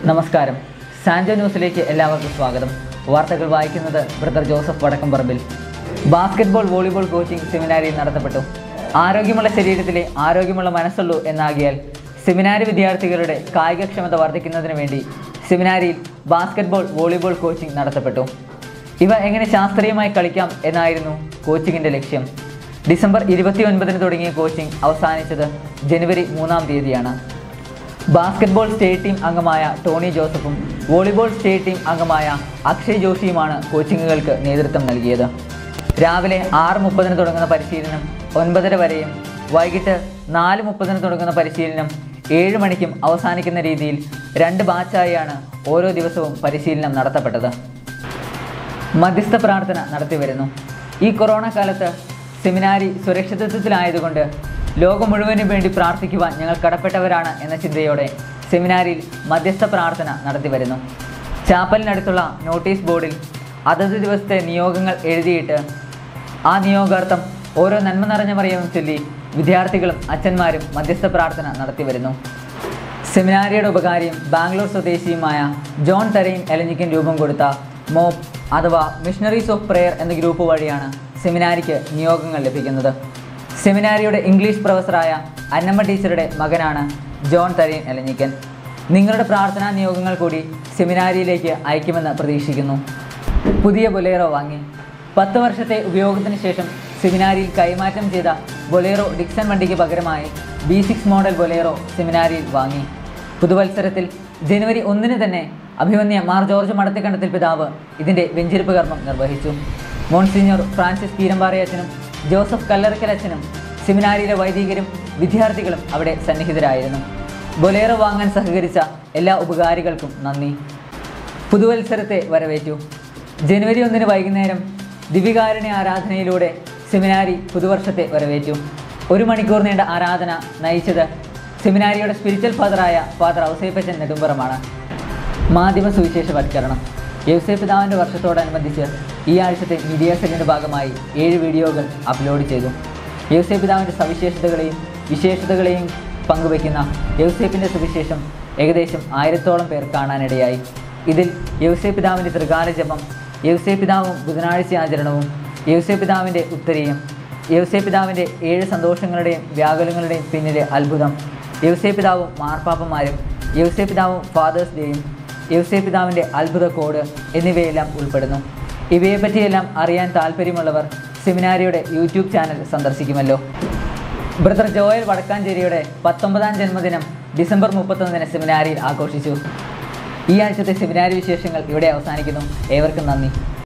നമസ്കാരം സാൻജോ ന്യൂസിലേക്ക് എല്ലാവർക്കും സ്വാഗതം വാർത്തകൾ വായിക്കുന്നത് brother Joseph Vadakkamparambil basketball volleyball coaching സെമിനാരിയിൽ നടത്തപ്പെട്ടു ആരോഗ്യമുള്ള ശരീരത്തിലെ ആരോഗ്യമുള്ള മനസ്സുള്ളൂ എന്നാകിയാൽ സെമിനാരി വിദ്യാർത്ഥികളുടെ കായികക്ഷമത വർദ്ധിക്കുന്നതിന് വേണ്ടി സെമിനാരിയിൽ ബാസ്കറ്റ്ബോൾ വോളിബോൾ കോച്ചിംഗ് നടത്തപ്പെട്ടു ഇവ എങ്ങനെ ശാസ്ത്രീയമായി കളിക്കാം എന്നായിരുന്നു കോച്ചിങ്ങിൻ്റെ ലക്ഷ്യം ഡിസംബർ ഇരുപത്തി ഒൻപതിന് തുടങ്ങിയ കോച്ചിംഗ് അവസാനിച്ചത് ജനുവരി മൂന്നാം തീയതിയാണ് ബാസ്കറ്റ്ബോൾ സ്റ്റേറ്റ് ടീം അംഗമായ ടോണി ജോസഫും വോളിബോൾ സ്റ്റേറ്റ് ടീം അംഗമായ അക്ഷയ് ജോഷിയുമാണ് കോച്ചിങ്ങുകൾക്ക് നേതൃത്വം നൽകിയത് രാവിലെ ആറ് മുപ്പതിന് തുടങ്ങുന്ന പരിശീലനം ഒൻപതര വരെയും വൈകിട്ട് നാല് മുപ്പതിന് തുടങ്ങുന്ന പരിശീലനം ഏഴ് മണിക്കും അവസാനിക്കുന്ന രീതിയിൽ രണ്ട് ബാച്ചായാണ് ഓരോ ദിവസവും പരിശീലനം നടത്തപ്പെട്ടത് മധ്യസ്ഥ പ്രാർത്ഥന നടത്തിവരുന്നു ഈ കൊറോണ കാലത്ത് സെമിനാരി സുരക്ഷിതത്വത്തിലായതുകൊണ്ട് ലോകം മുഴുവനും വേണ്ടി പ്രാർത്ഥിക്കുവാൻ ഞങ്ങൾ കടപ്പെട്ടവരാണ് എന്ന ചിന്തയോടെ സെമിനാരിയിൽ മധ്യസ്ഥ പ്രാർത്ഥന നടത്തിവരുന്നു ചാപ്പലിനടുത്തുള്ള നോട്ടീസ് ബോർഡിൽ അതത് ദിവസത്തെ നിയോഗങ്ങൾ എഴുതിയിട്ട് ആ നിയോഗാർത്ഥം ഓരോ നന്മ നിറഞ്ഞ മറിയവും ചൊല്ലി വിദ്യാർത്ഥികളും അച്ഛന്മാരും മധ്യസ്ഥ പ്രാർത്ഥന നടത്തിവരുന്നു സെമിനാരിയുടെ ഉപകാരിയും ബാംഗ്ലൂർ സ്വദേശിയുമായ ജോൺ തരയിൻ എലഞ്ഞിക്കൻ രൂപം കൊടുത്ത മോപ്പ് അഥവാ മിഷണറീസ് ഓഫ് പ്രെയർ എന്ന ഗ്രൂപ്പ് വഴിയാണ് സെമിനാരിക്ക് നിയോഗങ്ങൾ ലഭിക്കുന്നത് സെമിനാരിയുടെ ഇംഗ്ലീഷ് പ്രൊഫസറായ അന്നമ്മ ടീച്ചറുടെ മകനാണ് ജോൺ തരയിൻ എലഞ്ഞിക്കൻ നിങ്ങളുടെ പ്രാർത്ഥനാ നിയോഗങ്ങൾ കൂടി സെമിനാരിയിലേക്ക് അയക്കുമെന്ന് പ്രതീക്ഷിക്കുന്നു പുതിയ ബൊലേറോ വാങ്ങി പത്ത് വർഷത്തെ ഉപയോഗത്തിന് ശേഷം സെമിനാരിയിൽ കൈമാറ്റം ചെയ്ത ബൊലേറോ ഡിക്സൺ വണ്ടിക്ക് പകരമായി ബി സിക്സ് മോഡൽ ബൊലേറോ സെമിനാരിയിൽ വാങ്ങി പുതുവത്സരത്തിൽ ജനുവരി ഒന്നിന് തന്നെ അഭിമന്യ മാർ ജോർജ് മടത്തിക്കണ്ടത്തിൽ പിതാവ് ഇതിൻ്റെ വെഞ്ചിരിപ്പ് കർമ്മം നിർവഹിച്ചു മോൺസിഞ്ഞോർ ഫ്രാൻസിസ് കീരമ്പാറയച്ചനും ജോസഫ് കല്ലറക്കൽ അച്ഛനും സെമിനാരിയിലെ വൈദികരും വിദ്യാർത്ഥികളും അവിടെ സന്നിഹിതരായിരുന്നു ബൊലേറോ വാങ്ങാൻ സഹകരിച്ച എല്ലാ ഉപകാരികൾക്കും നന്ദി പുതുവത്സരത്തെ വരവേറ്റു ജനുവരി ഒന്നിന് വൈകുന്നേരം ദിവികാരുണ്യ ആരാധനയിലൂടെ സെമിനാരി പുതുവർഷത്തെ വരവേറ്റു ഒരു മണിക്കൂർ നീണ്ട ആരാധന നയിച്ചത് സെമിനാരിയുടെ സ്പിരിച്വൽ ഫാദറായ ഫാദർ ഔസേപ്പച്ചൻ നെടുമ്പറമാണ് മാധ്യമ സുവിശേഷവൽക്കരണം യവസേ പിതാവിൻ്റെ വർഷത്തോടനുബന്ധിച്ച് ഈ ആഴ്ചത്തെ മീഡിയ സെല്ലിൻ്റെ ഭാഗമായി ഏഴ് വീഡിയോകൾ അപ്ലോഡ് ചെയ്തു യവസേ പിതാവിൻ്റെ സവിശേഷതകളെയും വിശേഷതകളെയും പങ്കുവയ്ക്കുന്ന യൗസേപ്പിൻ്റെ സുവിശേഷം ഏകദേശം ആയിരത്തോളം പേർ കാണാനിടയായി ഇതിൽ യൗസേ പിതാവിൻ്റെ ത്രികാല ജപം യൗസേ പിതാവും ബുധനാഴ്ച ആചരണവും യൗസേ പിതാവിൻ്റെ ഉത്തരീയം യൗസേ പിതാവിൻ്റെ ഏഴ് സന്തോഷങ്ങളുടെയും വ്യാകുലങ്ങളുടെയും പിന്നിലെ അത്ഭുതം യൗസേ പിതാവും മാർപ്പാപ്പന്മാരും യൗസേ പിതാവും ഫാദേഴ്സ് ഡേയും യൗസേ പിതാവിൻ്റെ അത്ഭുത കോഡ് എന്നിവയെല്ലാം ഉൾപ്പെടുന്നു ഇവയെപ്പറ്റിയെല്ലാം അറിയാൻ താല്പര്യമുള്ളവർ സെമിനാരിയുടെ യൂട്യൂബ് ചാനൽ സന്ദർശിക്കുമല്ലോ ബ്രദർ ജോയൽ വടക്കാഞ്ചേരിയുടെ പത്തൊമ്പതാം ജന്മദിനം ഡിസംബർ മുപ്പത്തൊന്നിന് സെമിനാരിയിൽ ആഘോഷിച്ചു ഈ ആഴ്ചത്തെ സെമിനാരി വിശേഷങ്ങൾ ഇവിടെ അവസാനിക്കുന്നു ഏവർക്കും നന്ദി